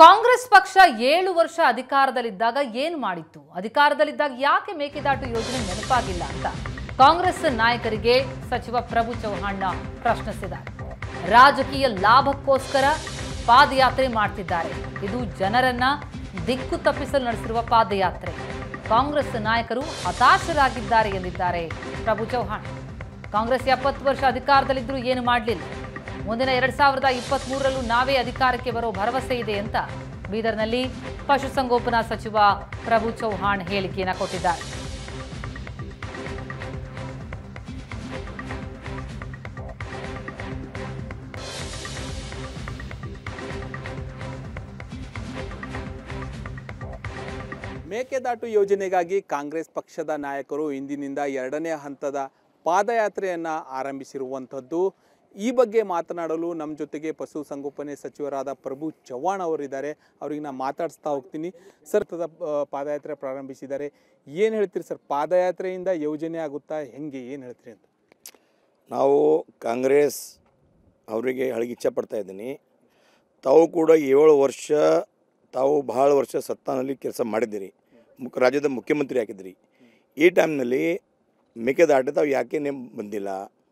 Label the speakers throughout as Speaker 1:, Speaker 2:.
Speaker 1: ಕಾಂಗ್ರೆಸ್ ಪಕ್ಷ ಏಳು ವರ್ಷ ಅಧಿಕಾರದಲ್ಲಿದ್ದಾಗ ಏನ್ ಮಾಡಿತ್ತು ಅಧಿಕಾರದಲ್ಲಿದ್ದಾಗ ಯಾಕೆ ಮೇಕೆದಾಟು ಯೋಜನೆ ನೆನಪಾಗಿಲ್ಲ ಅಂತ ಕಾಂಗ್ರೆಸ್ ನಾಯಕರಿಗೆ ಸಚಿವ ಪ್ರಭು ಚೌಹಾಣ್ ಪ್ರಶ್ನಿಸಿದ್ದಾರೆ ರಾಜಕೀಯ ಲಾಭಕ್ಕೋಸ್ಕರ ಪಾದಯಾತ್ರೆ ಮಾಡ್ತಿದ್ದಾರೆ ಇದು ಜನರನ್ನ ದಿಕ್ಕು ತಪ್ಪಿಸಲು ನಡೆಸಿರುವ ಪಾದಯಾತ್ರೆ ಕಾಂಗ್ರೆಸ್ ನಾಯಕರು ಹತಾಶರಾಗಿದ್ದಾರೆ ಎಂದಿದ್ದಾರೆ ಪ್ರಭು ಚೌಹಾಣ್ ಕಾಂಗ್ರೆಸ್ ಎಪ್ಪತ್ತು ವರ್ಷ ಅಧಿಕಾರದಲ್ಲಿದ್ದರೂ ಏನು ಮಾಡಲಿಲ್ಲ ಮುಂದಿನ ಎರಡ್ ಸಾವಿರದ ಇಪ್ಪತ್ತ್ ಮೂರರಲ್ಲೂ ನಾವೇ ಅಧಿಕಾರಕ್ಕೆ ಬರೋ ಭರವಸೆ ಇದೆ ಅಂತ ಬೀದರ್ನಲ್ಲಿ ಪಶುಸಂಗೋಪನಾ ಸಚಿವ ಪ್ರಭು ಚೌಹಾಣ್ ಹೇಳಿಕೆಯನ್ನು ಕೊಟ್ಟಿದ್ದಾರೆ
Speaker 2: ಮೇಕೆದಾಟು ಯೋಜನೆಗಾಗಿ ಕಾಂಗ್ರೆಸ್ ಪಕ್ಷದ ನಾಯಕರು ಇಂದಿನಿಂದ ಎರಡನೇ ಹಂತದ ಪಾದಯಾತ್ರೆಯನ್ನು ಆರಂಭಿಸಿರುವಂಥದ್ದು ಈ ಬಗ್ಗೆ ಮಾತನಾಡಲು ನಮ್ಮ ಜೊತೆಗೆ ಪಶುಸಂಗೋಪನೆ ಸಚಿವರಾದ ಪ್ರಭು ಚವ್ಹಾಣ್ ಅವರಿದ್ದಾರೆ ಅವ್ರಿಗೆ ನಾನು ಮಾತಾಡಿಸ್ತಾ ಹೋಗ್ತೀನಿ ಸರ್ ತದ ಪಾದಯಾತ್ರೆ ಪ್ರಾರಂಭಿಸಿದ್ದಾರೆ ಏನು ಹೇಳ್ತೀರಿ ಸರ್ ಪಾದಯಾತ್ರೆಯಿಂದ ಯೋಜನೆ ಆಗುತ್ತಾ ಹೆಂಗೆ ಏನು ಹೇಳ್ತೀರಿ ಅಂತ
Speaker 3: ನಾವು ಕಾಂಗ್ರೆಸ್ ಅವರಿಗೆ ಹೇಳಕ್ಕೆ ಇಚ್ಛಪಡ್ತಾ ಇದ್ದೀನಿ ತಾವು ಕೂಡ ಏಳು ವರ್ಷ ತಾವು ಭಾಳ ವರ್ಷ ಸತ್ತಾನಲ್ಲಿ ಕೆಲಸ ಮಾಡಿದ್ದೀರಿ ಮುಖ ರಾಜ್ಯದ ಮುಖ್ಯಮಂತ್ರಿ ಆಗಿದ್ರಿ ಈ ಟೈಮ್ನಲ್ಲಿ ಮೇಕೆದಾಟ ತಾವು ಯಾಕೆ ನೇಮ್ ಬಂದಿಲ್ಲ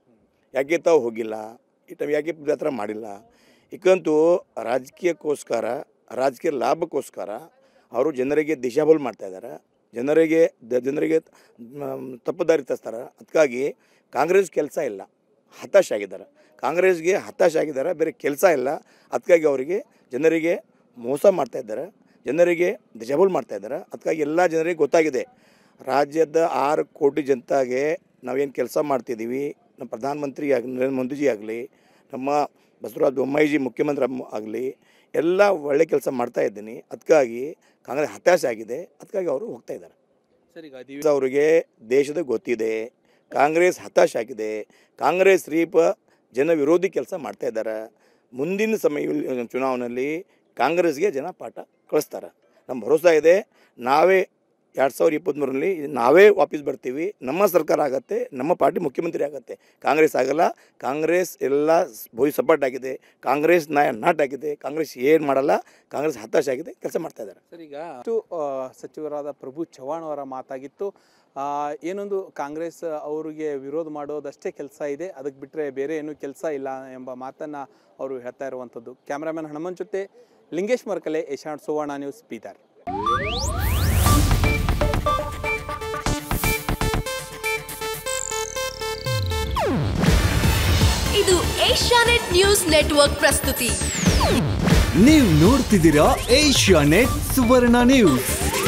Speaker 3: ಯಾಕೆ ತಾವು ಹೋಗಿಲ್ಲ ಈ ಟೈಮ್ ಯಾಕೆ ಯಾತ್ರೆ ಮಾಡಿಲ್ಲ ಈಗಂತೂ ರಾಜಕೀಯಕ್ಕೋಸ್ಕರ ರಾಜಕೀಯ ಲಾಭಕ್ಕೋಸ್ಕರ ಅವರು ಜನರಿಗೆ ದಿಶಾಬಲ್ ಮಾಡ್ತಾ ಇದ್ದಾರೆ ಜನರಿಗೆ ದ- ಜನರಿಗೆ ಮ್, ತಪ್ಪು ದಾರಿ ತಸ್ತಾರೆ ಅದಕ್ಕಾಗಿ ಕಾಂಗ್ರೆಸ್ ಕೆಲಸ ಇಲ್ಲ ಹತಾಶ ಆಗಿದ್ದಾರೆ ಕಾಂಗ್ರೆಸ್ಗೆ ಹತಾಶ ಆಗಿದ್ದಾರೆ ಬೇರೆ ಕೆಲಸ ಇಲ್ಲ ಅದಕ್ಕಾಗಿ ಅವರಿಗೆ ಜನರಿಗೆ ಮೋಸ ಮಾಡ್ತಾ ಇದ್ದಾರೆ ಜನರಿಗೆ ದಿಶಾಬಲ್ ಮಾಡ್ತಾ ಇದ್ದಾರೆ ಅದಕ್ಕಾಗಿ ಎಲ್ಲ ಜನರಿಗೆ ಗೊತ್ತಾಗಿದೆ ರಾಜ್ಯದ ಆರು ಕೋಟಿ ಜನತಾಗೆ ನಾವೇನು ಕೆಲಸ ಮಾಡ್ತಿದ್ದೀವಿ ನಮ್ಮ ಪ್ರಧಾನಮಂತ್ರಿ ಆಗಲಿ ನರೇಂದ್ರ ಮೋದಿಜಿ ಆಗಲಿ ನಮ್ಮ ಬಸವರಾಜ ಬೊಮ್ಮಾಯಿಜಿ ಮುಖ್ಯಮಂತ್ರಿ ಆಗಲಿ ಎಲ್ಲ ಒಳ್ಳೆ ಕೆಲಸ ಮಾಡ್ತಾ ಇದ್ದೀನಿ ಅದಕ್ಕಾಗಿ ಕಾಂಗ್ರೆಸ್ ಹತಾಶ ಆಗಿದೆ ಅದಕ್ಕಾಗಿ ಅವರು ಹೋಗ್ತಾ ಇದ್ದಾರೆ
Speaker 2: ಸರ್ ಈಗ
Speaker 3: ದಿವಸ ಅವರಿಗೆ ದೇಶದ ಗೊತ್ತಿದೆ ಕಾಂಗ್ರೆಸ್ ಹತಾಶ ಆಗಿದೆ ಕಾಂಗ್ರೆಸ್ ರೀಪ ಜನ ವಿರೋಧಿ ಕೆಲಸ ಮಾಡ್ತಾ ಇದ್ದಾರೆ ಮುಂದಿನ ಸಮಯ ಚುನಾವಣೆಯಲ್ಲಿ ಕಾಂಗ್ರೆಸ್ಗೆ ಜನ ಪಾಠ ಕಳಿಸ್ತಾರೆ ನಮ್ಮ ಭರೋಸಾ ಇದೆ ನಾವೇ ಎರಡು ಸಾವಿರದ ಇಪ್ಪತ್ತ್ಮೂರರಲ್ಲಿ ನಾವೇ ವಾಪಸ್ ಬರ್ತೀವಿ ನಮ್ಮ ಸರ್ಕಾರ ಆಗತ್ತೆ ನಮ್ಮ ಪಾರ್ಟಿ ಮುಖ್ಯಮಂತ್ರಿ ಆಗತ್ತೆ ಕಾಂಗ್ರೆಸ್ ಆಗಲ್ಲ ಕಾಂಗ್ರೆಸ್ ಎಲ್ಲ ಭೋಜ್ ಸಪೋರ್ಟ್ ಆಗಿದೆ ಕಾಂಗ್ರೆಸ್ ನಾಯ ನಾಟ್ ಆಗಿದೆ ಕಾಂಗ್ರೆಸ್ ಏನು ಮಾಡಲ್ಲ ಕಾಂಗ್ರೆಸ್ ಹತಾಶ ಆಗಿದೆ ಕೆಲಸ ಮಾಡ್ತಾ ಇದ್ದಾರೆ
Speaker 2: ಸರ್ ಈಗ ಇಷ್ಟು ಆ, ಸಚಿವರಾದ ಪ್ರಭು ಚವ್ಹಾಣ್ ಅವರ ಮಾತಾಗಿತ್ತು ಆ, ಏನೊಂದು ಕಾಂಗ್ರೆಸ್ ಅವರಿಗೆ ವಿರೋಧ ಮಾಡೋದಷ್ಟೇ ಕೆಲಸ ಇದೆ ಅದಕ್ಕೆ ಬಿಟ್ಟರೆ ಬೇರೆ ಏನೂ ಕೆಲಸ ಇಲ್ಲ ಎಂಬ ಮಾತನ್ನು ಅವರು ಹೇಳ್ತಾ ಇರುವಂಥದ್ದು ಕ್ಯಾಮ್ರಾಮನ್ ಹನುಮಂತ್ ಜೊತೆ ಲಿಂಗೇಶ್ ಮರ್ಕಲೆ ಏಷ್ಯಾಡ್ ಸುವರ್ಣ ನ್ಯೂಸ್ ಬೀದರ್
Speaker 4: ಇದು ಏಷ್ಯಾನೆಟ್ ನ್ಯೂಸ್ ನೆಟ್ವರ್ಕ್ ಪ್ರಸ್ತುತಿ
Speaker 5: ನೀವು ನೋಡ್ತಿದ್ದೀರಾ ಏಷ್ಯಾ ನೆಟ್ ಸುವರ್ಣ ನ್ಯೂಸ್